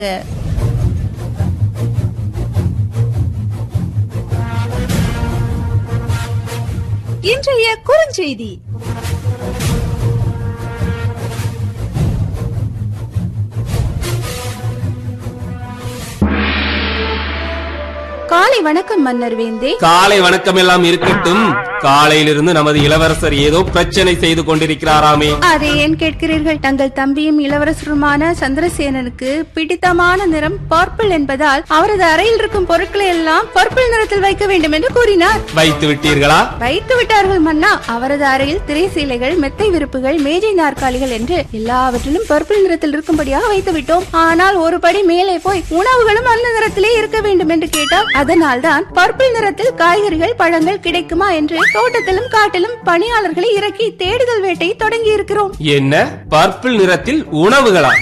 இன்றைய குறுஞ்செய்தி காலை வணக்கம் மன்னர் வேந்தே காலை வணக்கம் எல்லாம் இருக்கட்டும் காலையிலிருந்து நமது இளவரசர் ஏதோ பிரச்சனை செய்து கொண்டிருக்கிறாராமே அதை ஏன் கேட்கிறீர்கள் தங்கள் தம்பியும் இளவரசருமான சந்திரசேனனுக்கு பிடித்தமான நிறம் பர்பிள் என்பதால் அவரது அறையில் இருக்கும் பொருட்களை எல்லாம் பர்பிள் நிறத்தில் வைக்க வேண்டும் என்று கூறினார் வைத்து விட்டீர்களா வைத்து விட்டார்கள் மன்னா அவரது அறையில் திரைசீலைகள் மெத்தை விருப்புகள் மேஜை நாற்காலிகள் என்று எல்லாவற்றிலும் பர்பிள் நிறத்தில் இருக்கும்படியாக வைத்து விட்டோம் ஆனால் ஒரு படி மேலே போய் உணவுகளும் அந்த நிறத்திலே இருக்க வேண்டும் என்று கேட்டால் அதனால்தான் பர்பிள் நிறத்தில் காய்கறிகள் பழங்கள் கிடைக்குமா என்று தோட்டத்திலும் காட்டிலும் பணியாளர்களை இறக்கி தேடுதல் வேட்டையை தொடங்கி இருக்கிறோம் என்ன பர்பிள் நிறத்தில் உணவுகளா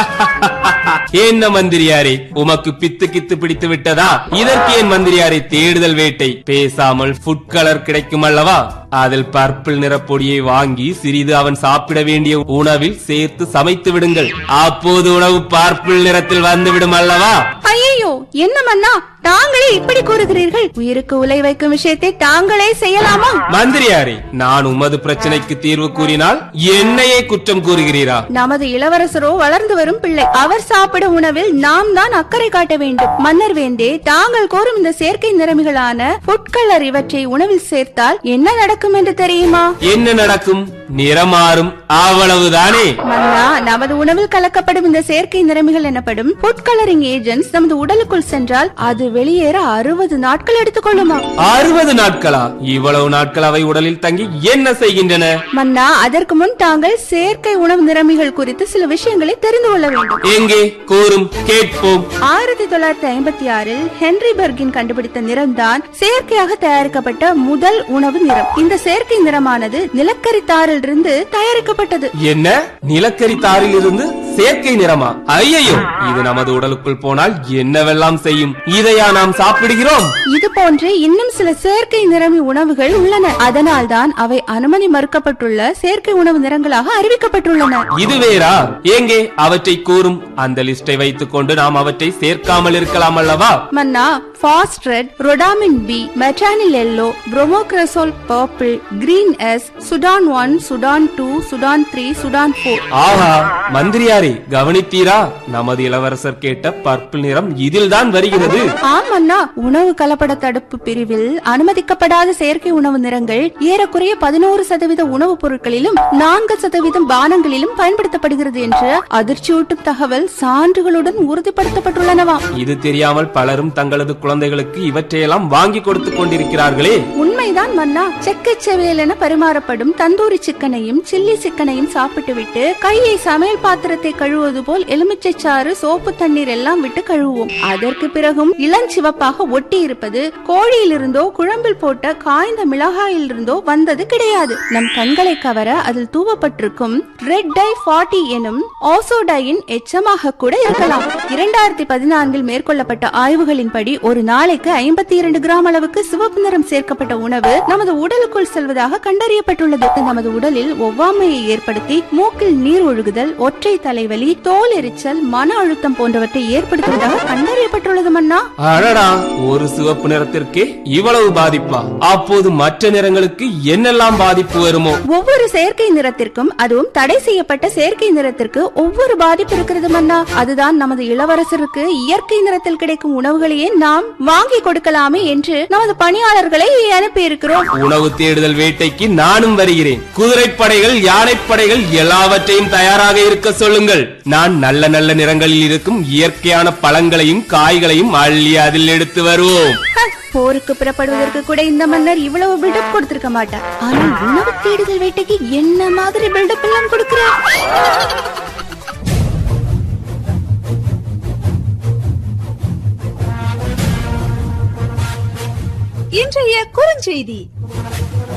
என்ன மந்திரியாரே உமக்கு பித்து கித்து பிடித்து விட்டதா இதற்கு ஏன் மந்திரியாரே தேடுதல் வேட்டை பேசாமல் ஃபுட் கலர் கிடைக்கும் அல்லவா அதில் பர்பிள் நிற பொடியை வாங்கி சிறிது அவன் சாப்பிட வேண்டிய உணவில் சேர்த்து சமைத்து விடுங்கள் அப்போது உணவு பர்பிள் நிறத்தில் வந்துவிடும் அல்லவா ஐயோ என்ன மன்னா தாங்களே இப்படி கூறுகிறீர்கள் உயிருக்கு உலை வைக்கும் விஷயத்தை தாங்களே செய்யலாமா மந்திரியாரே நான் உமது பிரச்சனைக்கு தீர்வு கூறினால் என்னையே குற்றம் கூறுகிறீரா நமது இளவரசரோ வளர்ந்து வரும் பிள்ளை அவர் சாப்பிடும் உணவில் நாம் தான் அக்கறை காட்ட வேண்டும் மன்னர் வேந்தே தாங்கள் கோரும் இந்த செயற்கை நிறமிகளான ஃபுட் கலர் இவற்றை உணவில் சேர்த்தால் என்ன நடக்கும் என்று தெரியுமா என்ன நடக்கும் நிறமாறும் அவ்வளவுதானே மன்னா நமது உணவில் கலக்கப்படும் இந்த செயற்கை நிறமிகள் எனப்படும் ஃபுட் கலரிங் ஏஜென்ட்ஸ் நமது உடலுக்குள் சென்றால் அது வெளியேற அறுபது நாட்கள் எடுத்துக்கொள்ளுமா அறுபது நாட்களா இவ்வளவு நாட்கள் அவை உடலில் தங்கி என்ன செய்கின்றன மன்னா அதற்கு முன் தாங்கள் செயற்கை உணவு நிறமிகள் குறித்து சில விஷயங்களை தெரிந்து கொள்ள வேண்டும் எங்கே கூறும் கேட்போம் ஆயிரத்தி தொள்ளாயிரத்தி ஐம்பத்தி ஆறில் ஹென்ரி பெர்கின் கண்டுபிடித்த நிறம்தான் செயற்கையாக தயாரிக்கப்பட்ட முதல் உணவு நிறம் இந்த செயற்கை நிறமானது நிலக்கரி தாரிலிருந்து தயாரிக்கப்பட்டது என்ன நிலக்கரி தாரில் இருந்து செயற்கை நிறமா ஐயையோ இது நமது உடலுக்குள் போனால் என்னவெல்லாம் செய்யும் இதையா நாம் சாப்பிடுகிறோம் இது போன்று இன்னும் சில செயற்கை நிறமி உணவுகள் உள்ளன அதனால்தான் அவை அனுமதி மறுக்கப்பட்டுள்ள செயற்கை உணவு நிறங்களாக அறிவிக்கப்பட்டுள்ளன இது வேறா எங்கே அவற்றை கூறும் அந்த லிஸ்டை வைத்துக் கொண்டு நாம் அவற்றை சேர்க்காமல் இருக்கலாம் அல்லவா மன்னா fast red rhodamine B metanil yellow bromocresol purple green S Sudan one Sudan two Sudan three Sudan four ஆஹா மந்திரியாரே கவனித்தீரா நமது இளவரசர் கேட்ட பர்பிள் நிறம் இதில்தான் வருகிறது ஆம் அண்ணா உணவு கலப்பட தடுப்பு பிரிவில் அனுமதிக்கப்படாத செயற்கை உணவு நிறங்கள் ஏறக்குறைய பதினோரு சதவீத உணவுப் பொருட்களிலும் நான்கு சதவீதம் பானங்களிலும் பயன்படுத்தப்படுகிறது என்று அதிர்ச்சியூட்டும் தகவல் சான்றுகளுடன் உறுதிப்படுத்தப்பட்டுள்ளனவாம் இது தெரியாமல் பலரும் தங்களது குழந்தைகளுக்கு இவற்றையெல்லாம் வாங்கி கொடுத்துக் கொண்டிருக்கிறார்களே உண்மைதான் மன்னா செக்கச்செவியல் என பரிமாறப்படும் தந்தூரி சிக்கனையும் சில்லி சிக்கனையும் சாப்பிட்டுவிட்டு கையை சமையல் பாத்திரத்தை கழுவுவது போல் எலுமிச்சை சாறு சோப்பு தண்ணீர் எல்லாம் விட்டு கழுவுவோம் அதற்கு பிறகும் இளஞ்சிவப்பாக ஒட்டி இருப்பது கோழியிலிருந்தோ குழம்பில் போட்ட காய்ந்த மிளகாயில் இருந்தோ வந்தது கிடையாது நம் கண்களை கவர அதில் தூவப்பட்டிருக்கும் ரெட் டை ஃபார்ட்டி எனும் ஆசோடையின் எச்சமாக கூட இருக்கலாம் இரண்டாயிரத்தி பதினான்கில் மேற்கொள்ளப்பட்ட ஆய்வுகளின்படி ஒரு நாளைக்கு ஐம்பத்தி இரண்டு கிராம் அளவுக்கு சிவப்பு நிறம் சேர்க்கப்பட்ட உணவு நமது உடலுக்குள் செல்வதாக கண்டறியப்பட்டுள்ளது நமது உடலில் ஒவ்வாமையை ஏற்படுத்தி மூக்கில் நீர் ஒழுகுதல் ஒற்றை தலைவலி தோல் எரிச்சல் மன அழுத்தம் போன்றவற்றை ஏற்படுத்துவதாக கண்டறியப்பட்டுள்ளது மன்னா அடடா ஒரு சிவப்பு நிறத்திற்கே இவ்வளவு பாதிப்பா அப்போது மற்ற நிறங்களுக்கு என்னெல்லாம் பாதிப்பு வருமோ ஒவ்வொரு செயற்கை நிறத்திற்கும் அதுவும் தடை செய்யப்பட்ட செயற்கை நிறத்திற்கு ஒவ்வொரு பாதிப்பு இருக்கிறது மன்னா அதுதான் நமது இளவரசருக்கு இயற்கை நிறத்தில் கிடைக்கும் உணவுகளையே நாம் வாங்கி கொடுக்கலாமே என்று நமது பணியாளர்களை அனுப்பி இருக்கிறோம் உணவு தேடுதல் வேட்டைக்கு நானும் வருகிறேன் குதிரைப்படைகள் யானைப்படைகள் எல்லாவற்றையும் தயாராக இருக்க சொல்லுங்கள் நான் நல்ல நல்ல நிறங்களில் இருக்கும் இயற்கையான பழங்களையும் காய்களையும் அள்ளி அதில் எடுத்து வருவோம் போருக்கு புறப்படுவதற்கு கூட இந்த மன்னர் இவ்வளவு பில்டப் கொடுத்திருக்க மாட்டார் ஆனால் உணவு தேடுதல் வேட்டைக்கு என்ன மாதிரி பில்டப் எல்லாம் கொடுக்கிறார் இன்றைய குறுஞ்செய்தி